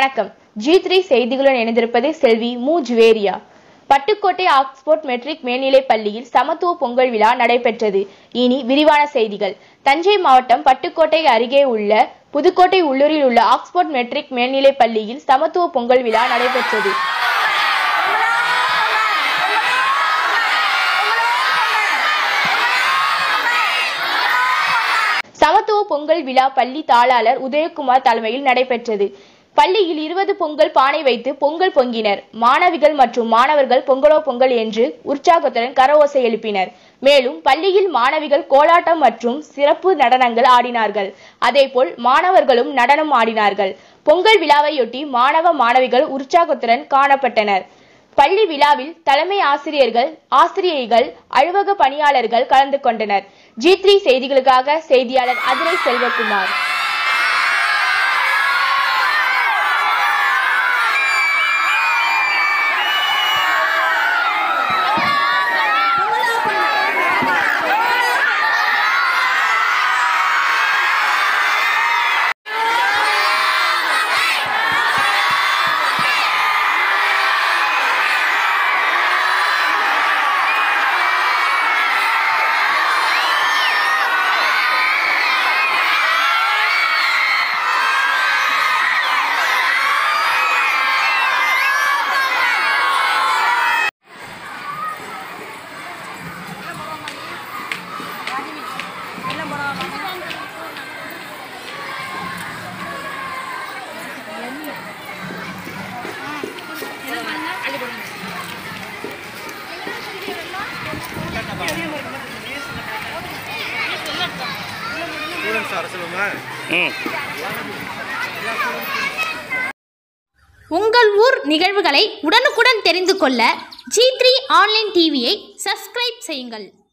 வணக்கம் G three செய்திகளுடன் இணைந்திருப்பது செல்வி மு ஜுவேரியா பட்டுக்கோட்டை ஆக்ஸ்போர்ட் மெட்ரிக் மேல்நிலைப் பள்ளியில் சமத்துவ பொங்கல் விழா நடைபெற்றது இனி விரிவான செய்திகள் தஞ்சை மாவட்டம் பட்டுக்கோட்டை அருகே உள்ள புதுக்கோட்டை உள்ளூரில் உள்ள ஆக்ஸ்போர்ட் மெட்ரிக் மேல்நிலைப் பள்ளியில் சமத்துவ பொங்கல் விழா நடைபெற்றது சமத்துவ பொங்கல் விழா பள்ளி தாளாளர் உதயகுமார் தலைமையில் நடைபெற்றது பள்ளியில் இருபது பொங்கல் பானை வைத்து பொங்கல் பொங்கினர் மாணவிகள் மற்றும் மாணவர்கள் பொங்கலோ பொங்கல் என்று உற்சாகத்துடன் கரவோசை எழுப்பினர் மேலும் பள்ளியில் மாணவிகள் கோலாட்டம் மற்றும் சிறப்பு நடனங்கள் ஆடினார்கள் அதேபோல் மாணவர்களும் நடனம் ஆடினார்கள் பொங்கல் விழாவையொட்டி மாணவ மாணவிகள் உற்சாகத்துடன் காணப்பட்டனர் பள்ளி விழாவில் தலைமை ஆசிரியர்கள் ஆசிரியைகள் அலுவலக பணியாளர்கள் கலந்து கொண்டனர் ஜி த்ரீ செய்திகளுக்காக செய்தியாளர் அதிரை செல்வகுமார் ஸ்டூடெண்ட்ஸ் வர சொல்லுமா உங்கள் ஊர் நிகழ்வுகளை உடனுக்குடன் தெரிந்து கொள்ள ஜி த்ரீ ஆன்லைன் டிவியை சப்ஸ்கிரைப் செய்யுங்கள்